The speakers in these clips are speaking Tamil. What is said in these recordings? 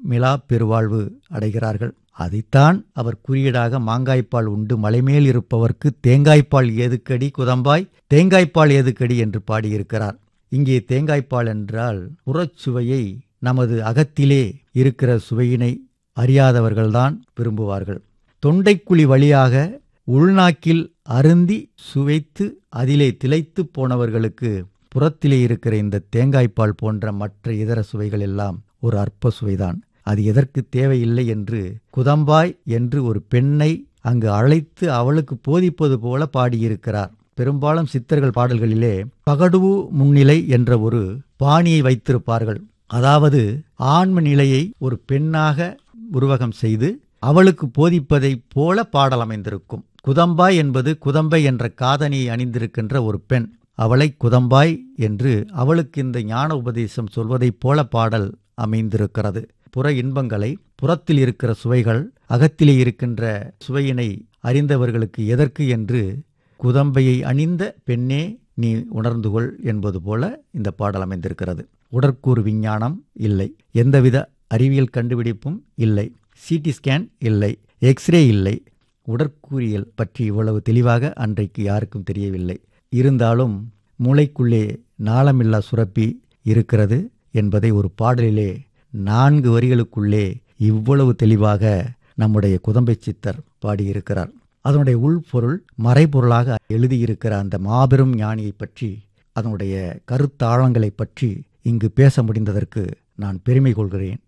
மிலா பெருவாழ்வு அடைகிறார்கள் அதைத்தான் அவர் குறியீடாக மாங்காய்ப்பால் உண்டு மலைமேல் இருப்பவர்க்கு தேங்காய்ப்பால் ஏதுக்கடி குதம்பாய் தேங்காய்ப்பால் ஏதுக்கடி என்று பாடியிருக்கிறார் இங்கே தேங்காய்ப்பால் என்றால் புறச்சுவையை நமது அகத்திலே இருக்கிற சுவையினை அறியாதவர்கள்தான் விரும்புவார்கள் தொண்டைக்குழி வழியாக உள்நாக்கில் அருந்தி சுவைத்து அதிலே திளைத்து போனவர்களுக்கு புறத்திலே இருக்கிற இந்த தேங்காய்ப்பால் போன்ற மற்ற இதர சுவைகள் எல்லாம் ஒரு அற்ப சுவைதான் அது எதற்கு தேவையில்லை என்று குதம்பாய் என்று ஒரு பெண்ணை அங்கு அழைத்து அவளுக்கு போதிப்பது போல பாடியிருக்கிறார் பெரும்பாலும் சித்தர்கள் பாடல்களிலே பகடுவு முன்னிலை என்ற ஒரு பாணியை வைத்திருப்பார்கள் அதாவது ஆன்ம நிலையை ஒரு பெண்ணாக உருவகம் செய்து அவளுக்கு போதிப்பதைப் போல பாடல் அமைந்திருக்கும் குதம்பாய் என்பது குதம்பை என்ற காதணியை அணிந்திருக்கின்ற ஒரு பெண் அவளை குதம்பாய் என்று அவளுக்கு இந்த ஞான உபதேசம் சொல்வதைப் போல பாடல் அமைந்திருக்கிறது புற இன்பங்களை புறத்தில் இருக்கிற சுவைகள் அகத்திலே இருக்கின்ற சுவையினை அறிந்தவர்களுக்கு எதற்கு என்று குதம்பையை அணிந்த பெண்ணே நீ உணர்ந்து கொள் என்பது போல இந்த பாடல் அமைந்திருக்கிறது உடற்கூறு விஞ்ஞானம் இல்லை எந்தவித அறிவியல் கண்டுபிடிப்பும் இல்லை சிடி ஸ்கேன் இல்லை எக்ஸ்ரே இல்லை உடற்கூறியல் பற்றி இவ்வளவு தெளிவாக அன்றைக்கு யாருக்கும் தெரியவில்லை இருந்தாலும் மூளைக்குள்ளே நாளமில்லா சுரப்பி இருக்கிறது என்பதை ஒரு பாடலிலே நான்கு வரிகளுக்குள்ளே இவ்வளவு தெளிவாக நம்முடைய குதம்பை சித்தர் பாடியிருக்கிறார் அதனுடைய உள்பொருள் மறைபொருளாக எழுதியிருக்கிற அந்த மாபெரும் ஞானியை பற்றி அதனுடைய கருத்தாழங்களை பற்றி இங்கு பேச முடிந்ததற்கு நான் பெருமை கொள்கிறேன்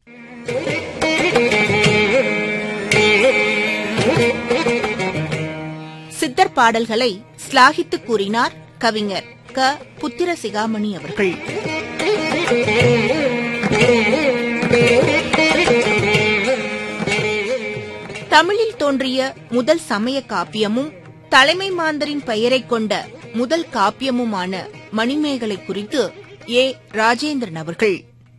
சித்தர் பாடல்களை ஸ்லாகித்து கூறினார் கவிஞர் க புத்திர சிகாமணி அவர்கள் தமிழில் தோன்றிய முதல் சமய காப்பியமும் தலைமை மாந்தரின் பெயரைக் கொண்ட முதல் காப்பியமுமான மணிமேகலை குறித்து ஏ ராஜேந்திரன் அவர்கள்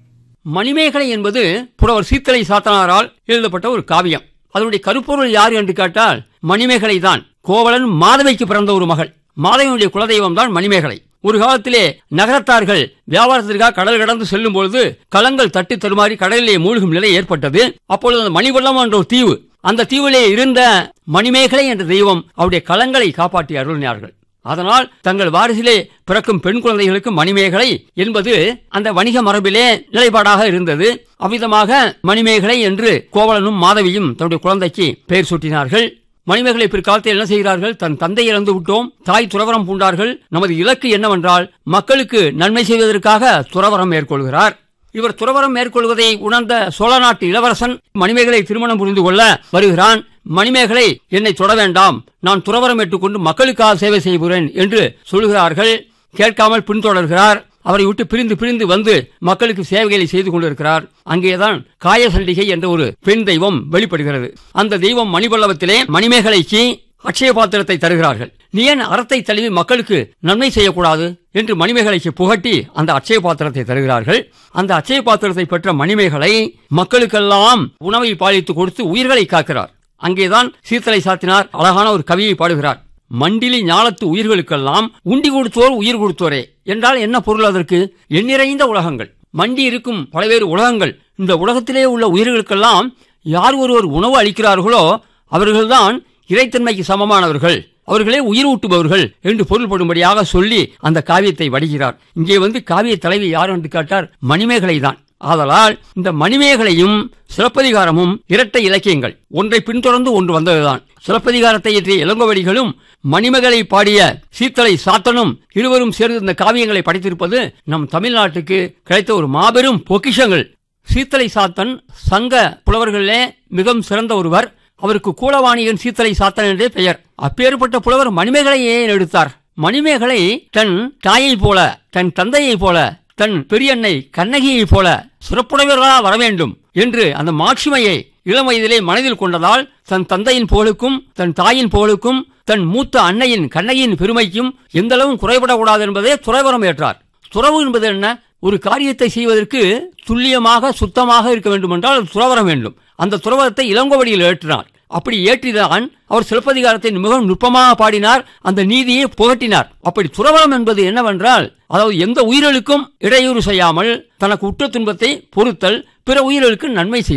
மணிமேகலை என்பது புலவர் சீத்தலை சாத்தனாரால் எழுதப்பட்ட ஒரு காவியம் அதனுடைய கருப்பொருள் யார் என்று கேட்டால் மணிமேகலை தான் கோவலன் மாதவைக்கு பிறந்த ஒரு மகள் மாதவனுடைய குலதெய்வம் தான் மணிமேகலை ஒரு காலத்திலே நகரத்தார்கள் வியாபாரத்திற்காக கடல் கடந்து செல்லும் பொழுது கலங்கள் தட்டி தருமாறி கடலிலே மூழ்கும் நிலை ஏற்பட்டது அப்பொழுது அந்த மணிவள்ளம் என்ற ஒரு தீவு அந்த தீவிலே இருந்த மணிமேகலை என்ற தெய்வம் அவருடைய கலங்களை காப்பாற்றி அருளினார்கள் அதனால் தங்கள் வாரிசிலே பிறக்கும் பெண் குழந்தைகளுக்கு மணிமேகலை என்பது அந்த வணிக மரபிலே நிலைப்பாடாக இருந்தது அவ்விதமாக மணிமேகலை என்று கோவலனும் மாதவியும் தன்னுடைய குழந்தைக்கு பெயர் சூட்டினார்கள் மணிமேகலை பிற்காலத்தில் என்ன செய்கிறார்கள் தன் தந்தை இறந்து விட்டோம் தாய் துறவரம் பூண்டார்கள் நமது இலக்கு என்னவென்றால் மக்களுக்கு நன்மை செய்வதற்காக துறவரம் மேற்கொள்கிறார் இவர் துறவரம் மேற்கொள்வதை உணர்ந்த சோழ நாட்டு இளவரசன் மணிமேகலை திருமணம் புரிந்து கொள்ள வருகிறான் மணிமேகலை என்னை தொட வேண்டாம் நான் துறவரம் ஏற்றுக்கொண்டு மக்களுக்காக சேவை செய்கிறேன் என்று சொல்கிறார்கள் கேட்காமல் பின்தொடர்கிறார் அவரை விட்டு பிரிந்து பிரிந்து வந்து மக்களுக்கு சேவைகளை செய்து கொண்டிருக்கிறார் அங்கேதான் காயசண்டிகை என்ற ஒரு பெண் தெய்வம் வெளிப்படுகிறது அந்த தெய்வம் மணிபல்லவத்திலே மணிமேகலைக்கு அக்ஷய பாத்திரத்தை தருகிறார்கள் நீ ஏன் அறத்தை தழுவி மக்களுக்கு நன்மை செய்யக்கூடாது என்று மணிமேகலைக்கு புகட்டி அந்த அச்சய பாத்திரத்தை தருகிறார்கள் அந்த அச்சய பாத்திரத்தை பெற்ற மணிமேகலை மக்களுக்கெல்லாம் உணவை பாலித்து கொடுத்து உயிர்களை காக்கிறார் அங்கேதான் சீத்தலை சாத்தினார் அழகான ஒரு கவியை பாடுகிறார் மண்டிலி ஞாலத்து உயிர்களுக்கெல்லாம் உண்டி கொடுத்தோர் உயிர் கொடுத்தோரே என்றால் என்ன பொருள் அதற்கு எண்ணிறைந்த உலகங்கள் மண்டி இருக்கும் பல்வேறு உலகங்கள் இந்த உலகத்திலே உள்ள உயிர்களுக்கெல்லாம் யார் ஒருவர் உணவு அளிக்கிறார்களோ அவர்கள்தான் இறைத்தன்மைக்கு சமமானவர்கள் அவர்களே உயிர் ஊட்டுபவர்கள் என்று பொருள்படும்படியாக சொல்லி அந்த காவியத்தை வடிகிறார் இங்கே வந்து காவிய தலைவி யார் என்று கேட்டார் மணிமேகலை தான் ஆதலால் இந்த மணிமேகலையும் சிலப்பதிகாரமும் இரட்டை இலக்கியங்கள் ஒன்றை பின்தொடர்ந்து ஒன்று வந்ததுதான் சிலப்பதிகாரத்தை இயற்றிய இளங்கோவடிகளும் மணிமேகலை பாடிய சீத்தலை சாத்தனும் இருவரும் சேர்ந்து இந்த காவியங்களை படைத்திருப்பது நம் தமிழ்நாட்டுக்கு கிடைத்த ஒரு மாபெரும் பொக்கிஷங்கள் சீத்தலை சாத்தன் சங்க புலவர்களிலே மிகவும் சிறந்த ஒருவர் அவருக்கு கூலவாணியன் சீத்தலை சாத்தன் என்றே பெயர் அப்பேற்பட்ட புலவர் மணிமேகலையே எடுத்தார் மணிமேகலை தன் தாயை போல தன் தந்தையை போல தன் பெரியண்ணை கண்ணகியைப் போல சிறப்புடையவர்களா வர வேண்டும் என்று அந்த மாட்சிமையை இளம் வயதிலே மனதில் கொண்டதால் தன் தந்தையின் புகழுக்கும் தன் தாயின் புகழுக்கும் தன் மூத்த அன்னையின் கண்ணகியின் பெருமைக்கும் எந்த அளவும் குறைபடக்கூடாது என்பதே துறைவரம் ஏற்றார் துறவு என்பது என்ன ஒரு காரியத்தை செய்வதற்கு துல்லியமாக சுத்தமாக இருக்க வேண்டும் என்றால் துறவரம் வேண்டும் அந்த துறவரத்தை இளங்கோவடியில் ஏற்றினார் அப்படி ஏற்றிதான் அவர் சிலப்பதிகாரத்தை மிகவும் நுட்பமாக பாடினார் அந்த நீதியை புகட்டினார் அப்படி துறவரம் என்பது என்னவென்றால் அதாவது எந்த உயிர்களுக்கும் இடையூறு செய்யாமல் தனக்கு உற்ற துன்பத்தை பொறுத்தல் பிற உயிர்களுக்கு நன்மை செய்தல்